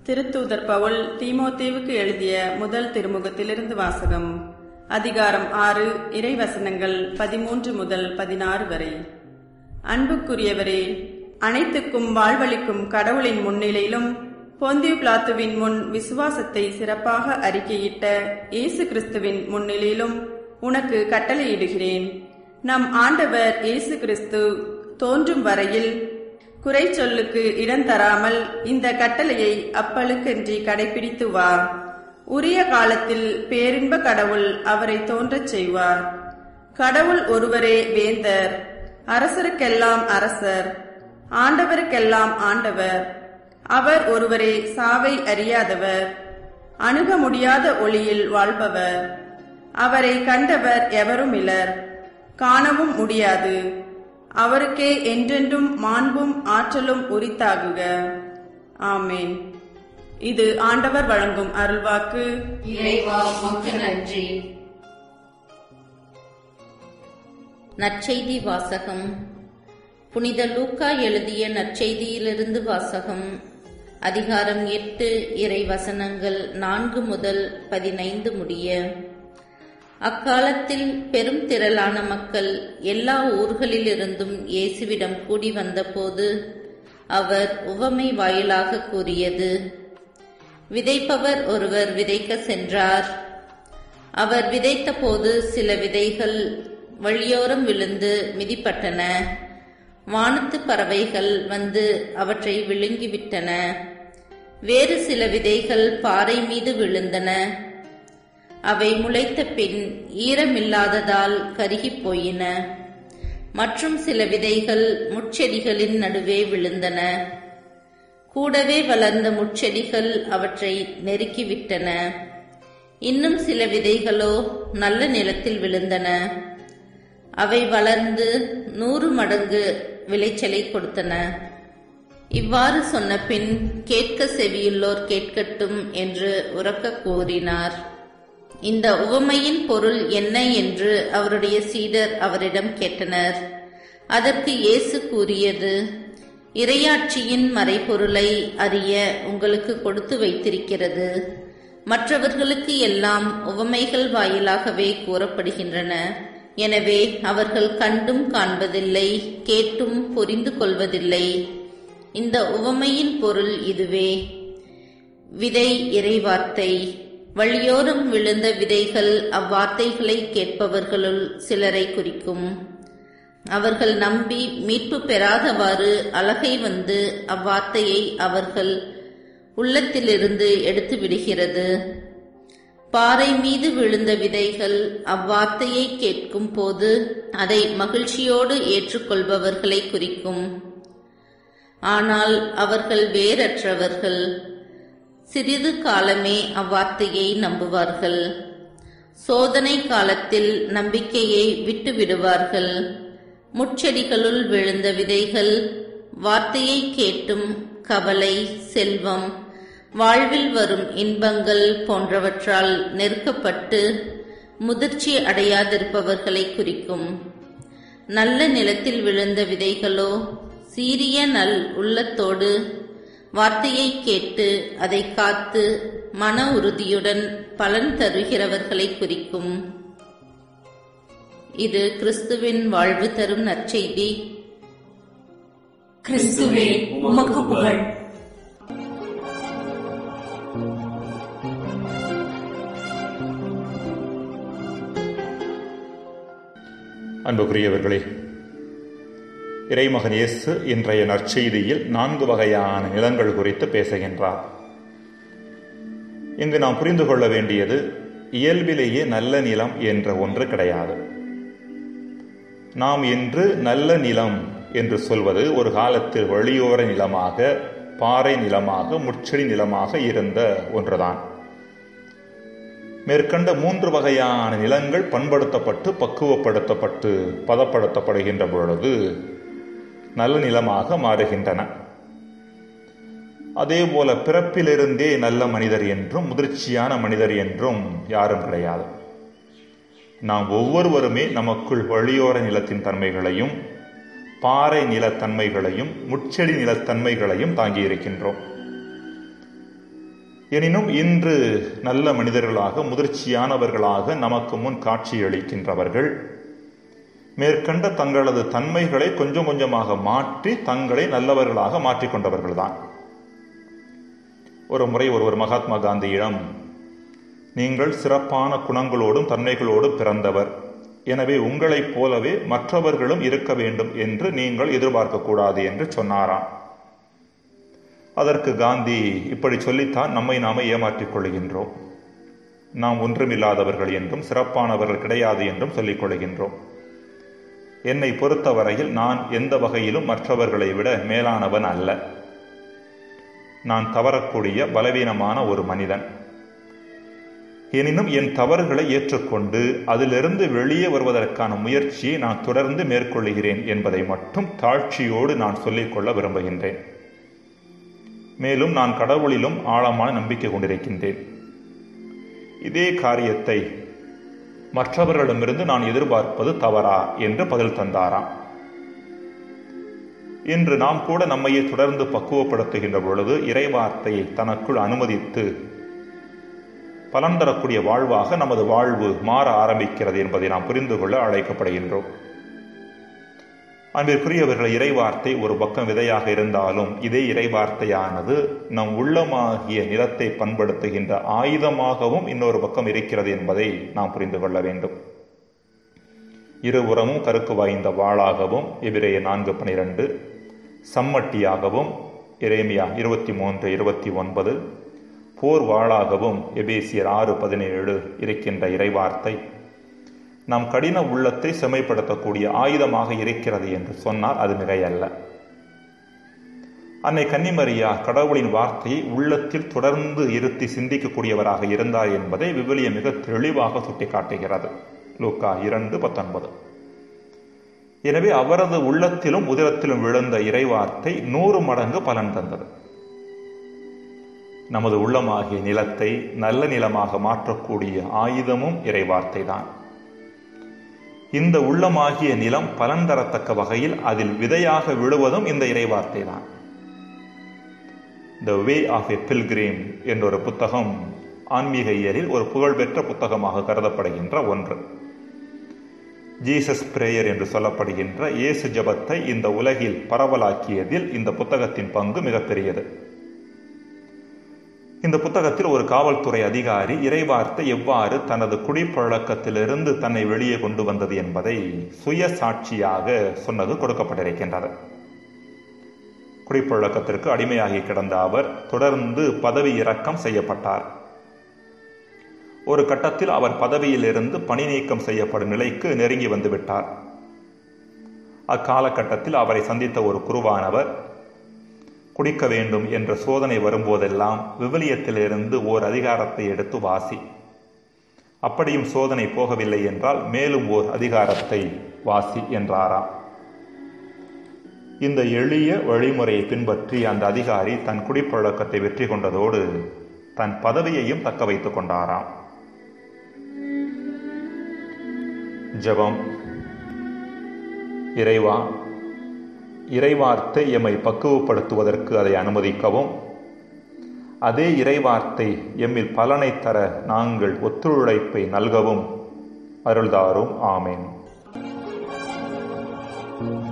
திருத்தூதர் பவுல் தீமோத்தேவுக்கு எழுதிய முதல் திருமுகத்திலிருந்து வாசகம் அதிகாரம் ஆறு இறைவசனங்கள் பதிமூன்று முதல் பதினாறு வரை அன்புக்குரியவரே அனைத்துக்கும் வாழ்வளிக்கும் கடவுளின் முன்னிலையிலும் பொந்தியு பிளாத்துவின் முன் விசுவாசத்தை சிறப்பாக அறிக்கையிட்ட இயேசு கிறிஸ்துவின் முன்னிலையிலும் உனக்கு கட்டளையிடுகிறேன் நம் ஆண்டவர் இயேசு கிறிஸ்து தோன்றும் வரையில் குறை சொல்லுக்கு இடம் தராமல் இந்த கட்டளையை அப்பழுக்கன்றி கடைபிடித்து வா உரிய காலத்தில் பேரின்ப கடவுள் அவரை தோன்றச் செய்வார் கடவுள் ஒருவரே வேந்தர் அரசருக்கெல்லாம் அரசர் ஆண்டவருக்கெல்லாம் ஆண்டவர் அவர் ஒருவரே சாவை அறியாதவர் அணுக முடியாத ஒளியில் வாழ்பவர் அவரை கண்டவர் எவரும் இலர் காணவும் முடியாது அவருக்கே என்றென்றும் மாண்பும் ஆற்றலும் உரித்தாகுக ஆமேன் இது ஆண்டவர் வழங்கும் அருள்வாக்கு இறைவா உமக்கு நன்றி நற்செய்தி வாசகம் புனித லூக்கா எழுதிய நற்செய்தியிலிருந்து வாசகம் அதிகாரம் எட்டு இறை வசனங்கள் நான்கு முதல் பதினைந்து முடிய அக்காலத்தில் பெரும் திரளான மக்கள் எல்லா ஊர்களிலிருந்தும் இயேசுவிடம் கூடி வந்தபோது அவர் உவமை வாயிலாக கூறியது விதைப்பவர் ஒருவர் விதைக்க சென்றார் அவர் விதைத்தபோது சில விதைகள் வழியோரம் விழுந்து மிதிப்பட்டன வானத்து பறவைகள் வந்து அவற்றை விழுங்கிவிட்டன வேறு சில விதைகள் பாறை மீது விழுந்தன அவை முளைத்த பின் ஈரமில்லாததால் கருகிப் போயின மற்றும் சில விதைகள் முட்செடிகளின் நடுவே விழுந்தன கூடவே வளர்ந்த முட்செடிகள் அவற்றை நெருக்கிவிட்டன இன்னும் சில விதைகளோ நல்ல நிலத்தில் விழுந்தன அவை வளர்ந்து நூறு மடங்கு விளைச்சலை கொடுத்தன இவ்வாறு சொன்ன பின் கேட்க செவியுள்ளோர் கேட்கட்டும் என்று உறக்க கூறினார் இந்த உவமையின் பொருள் என்ன என்று அவருடைய சீடர் அவரிடம் கேட்டனர் அதற்கு இயேசு கூறியது இரையாட்சியின் மறைபொருளை அறிய உங்களுக்கு கொடுத்து வைத்திருக்கிறது மற்றவர்களுக்கு எல்லாம் உவமைகள் வாயிலாகவே கூறப்படுகின்றன எனவே அவர்கள் கண்டும் காண்பதில்லை கேட்டும் புரிந்து கொள்வதில்லை இந்த உவமையின் பொருள் இதுவே விதை இறைவார்த்தை வழியோரம் விழுந்த விதைகள் அவ்வார்த்தைகளை கேட்பவர்களுள் சிலரை குறிக்கும் அவர்கள் நம்பி மீட்பு பெறாதவாறு அழகை வந்து அவ்வார்த்தையை அவர்கள் உள்ளத்திலிருந்து எடுத்து விடுகிறது பாறை மீது விழுந்த விதைகள் அவ்வார்த்தையை கேட்கும் போது அதை மகிழ்ச்சியோடு ஏற்றுக்கொள்பவர்களை குறிக்கும் ஆனால் அவர்கள் வேறற்றவர்கள் சிறிது காலமே அவ்வார்த்தையை நம்புவார்கள் சோதனை காலத்தில் நம்பிக்கையை விட்டு விடுவார்கள் முட்செடிகளுள் விழுந்த விதைகள் வார்த்தையை கேட்டும் கவலை செல்வம் வாழ்வில் வரும் இன்பங்கள் போன்றவற்றால் நெருக்கப்பட்டு முதிர்ச்சி அடையாதிருப்பவர்களை குறிக்கும் நல்ல நிலத்தில் விழுந்த விதைகளோ சீரிய நல் உள்ளத்தோடு வார்த்தையை கேட்டு அதை காத்து மன உறுதியுடன் பலன் தருகிறவர்களை குறிக்கும் இது கிறிஸ்துவின் வாழ்வு தரும் நற்செய்தி கிறிஸ்துவே உமக்கு புகழ் அன்புக்குரியவர்களே இறைமகன் இயேசு இன்றைய நற்செய்தியில் நான்கு வகையான நிலங்கள் குறித்து பேசுகின்றார் இங்கு நாம் புரிந்து கொள்ள வேண்டியது இயல்பிலேயே நல்ல நிலம் என்ற ஒன்று கிடையாது நாம் இன்று நல்ல நிலம் என்று சொல்வது ஒரு காலத்தில் வழியோர நிலமாக பாறை நிலமாக முச்செடி நிலமாக இருந்த ஒன்றுதான் மேற்கண்ட மூன்று வகையான நிலங்கள் பண்படுத்தப்பட்டு பக்குவப்படுத்தப்பட்டு பதப்படுத்தப்படுகின்ற பொழுது நல்ல நிலமாக மாறுகின்றன அதே போல பிறப்பிலிருந்தே நல்ல மனிதர் என்றும் முதிர்ச்சியான மனிதர் என்றும் யாரும் கிடையாது நாம் ஒவ்வொருவருமே நமக்குள் வழியோர நிலத்தின் தன்மைகளையும் பாறை நிலத்தன்மைகளையும் முச்செடி நிலத்தன்மைகளையும் தாங்கி இருக்கின்றோம் எனினும் இன்று நல்ல மனிதர்களாக முதிர்ச்சியானவர்களாக நமக்கு முன் காட்சியளிக்கின்றவர்கள் மேற்கண்ட தங்களது தன்மைகளை கொஞ்சம் கொஞ்சமாக மாற்றி தங்களை நல்லவர்களாக மாற்றிக்கொண்டவர்கள்தான் ஒரு முறை ஒருவர் மகாத்மா காந்தியிடம் நீங்கள் சிறப்பான குணங்களோடும் தன்மைகளோடும் பிறந்தவர் எனவே உங்களைப் போலவே மற்றவர்களும் இருக்க வேண்டும் என்று நீங்கள் எதிர்பார்க்கக்கூடாது என்று சொன்னாராம் அதற்கு காந்தி இப்படி சொல்லித்தான் நம்மை நாம ஏமாற்றிக் கொள்கின்றோம் நாம் ஒன்றுமில்லாதவர்கள் என்றும் சிறப்பானவர்கள் கிடையாது என்றும் சொல்லிக் கொள்கின்றோம் என்னை பொறுத்தவரையில் நான் எந்த வகையிலும் மற்றவர்களை விட மேலானவன் அல்ல நான் தவறக்கூடிய பலவீனமான ஒரு மனிதன் எனினும் என் தவறுகளை ஏற்றுக்கொண்டு அதிலிருந்து வெளியே வருவதற்கான முயற்சியை நான் தொடர்ந்து மேற்கொள்கிறேன் என்பதை மட்டும் தாழ்ச்சியோடு நான் சொல்லிக்கொள்ள விரும்புகின்றேன் மேலும் நான் கடவுளிலும் ஆழமான நம்பிக்கை கொண்டிருக்கின்றேன் இதே காரியத்தை மற்றவர்களிடமிருந்து நான் எதிர்பார்ப்பது தவறா என்று பதில் தந்தாராம் இன்று நாம் கூட நம்மையே தொடர்ந்து பக்குவப்படுத்துகின்ற பொழுது இறைவார்த்தையை தனக்குள் அனுமதித்து பலன் தரக்கூடிய வாழ்வாக நமது வாழ்வு மாற ஆரம்பிக்கிறது என்பதை நாம் புரிந்து கொள்ள அழைக்கப்படுகின்றோம் அன்பிற்குரியவர்கள் இறைவார்த்தை ஒரு பக்கம் விதையாக இருந்தாலும் இதே இறைவார்த்தையானது நம் உள்ளமாகிய நிலத்தை பண்படுத்துகின்ற ஆயுதமாகவும் இன்னொரு பக்கம் இருக்கிறது என்பதை நாம் புரிந்து கொள்ள வேண்டும் இருபுறமும் கருக்கு வாய்ந்த வாளாகவும் எபிரேய நான்கு பனிரெண்டு சம்மட்டியாகவும் எரேமியா இருபத்தி மூன்று இருபத்தி ஒன்பது போர் வாளாகவும் எபேசியர் ஆறு பதினேழு இருக்கின்ற இறைவார்த்தை நம் கடின உள்ளத்தை செமைப்படுத்தக்கூடிய ஆயுதமாக இருக்கிறது என்று சொன்னால் அது மிகையல்ல அன்னை கன்னிமரியா கடவுளின் வார்த்தையை உள்ளத்தில் தொடர்ந்து இருத்தி சிந்திக்கக்கூடியவராக இருந்தார் என்பதை விவிலிய மிக தெளிவாக சுட்டிக்காட்டுகிறது லூக்கா இரண்டு பத்தொன்பது எனவே அவரது உள்ளத்திலும் உதிரத்திலும் விழுந்த இறைவார்த்தை நூறு மடங்கு பலன் தந்தது நமது உள்ளமாகிய நிலத்தை நல்ல நிலமாக மாற்றக்கூடிய ஆயுதமும் இறைவார்த்தை தான் இந்த உள்ளமாகிய நிலம் பலன் தரத்தக்க வகையில் அதில் விதையாக விழுவதும் இந்த இறைவார்த்தை தான் த வே ஆஃப் எ பில்கிரீம் என்ற ஒரு புத்தகம் ஆன்மீக இயலில் ஒரு புகழ்பெற்ற புத்தகமாக கருதப்படுகின்ற ஒன்று ஜீசஸ் பிரேயர் என்று சொல்லப்படுகின்ற இயேசு ஜபத்தை இந்த உலகில் பரவலாக்கியதில் இந்த புத்தகத்தின் பங்கு மிகப்பெரியது இந்த புத்தகத்தில் ஒரு காவல்துறை அதிகாரி இறைவார்த்தை எவ்வாறு தனது குடிப்பழக்கத்திலிருந்து தன்னை வெளியே கொண்டு வந்தது என்பதை சுய சாட்சியாக சொன்னது கொடுக்கப்பட்டிருக்கின்றது குடிப்பழக்கத்திற்கு அடிமையாகி கிடந்த அவர் தொடர்ந்து பதவி இறக்கம் செய்யப்பட்டார் ஒரு கட்டத்தில் அவர் பதவியிலிருந்து பணி நீக்கம் செய்யப்படும் நிலைக்கு நெருங்கி வந்துவிட்டார் அக்காலகட்டத்தில் அவரை சந்தித்த ஒரு குருவானவர் குடிக்க வேண்டும் என்ற சோதனை வரும்போதெல்லாம் விவிலியத்திலிருந்து ஓர் அதிகாரத்தை எடுத்து வாசி அப்படியும் சோதனை போகவில்லை என்றால் மேலும் ஓர் அதிகாரத்தை வாசி என்றாராம் இந்த எளிய வழிமுறையை பின்பற்றி அந்த அதிகாரி தன் குடிப்பழக்கத்தை வெற்றி கொண்டதோடு தன் பதவியையும் தக்க வைத்துக் கொண்டாராம் ஜெபம் இறைவா இறைவார்த்தை எம்மை பக்குவப்படுத்துவதற்கு அதை அனுமதிக்கவும் அதே இறைவார்த்தை எம்மில் பலனை தர நாங்கள் ஒத்துழைப்பை நல்கவும் அருள்தாரும் ஆமேன்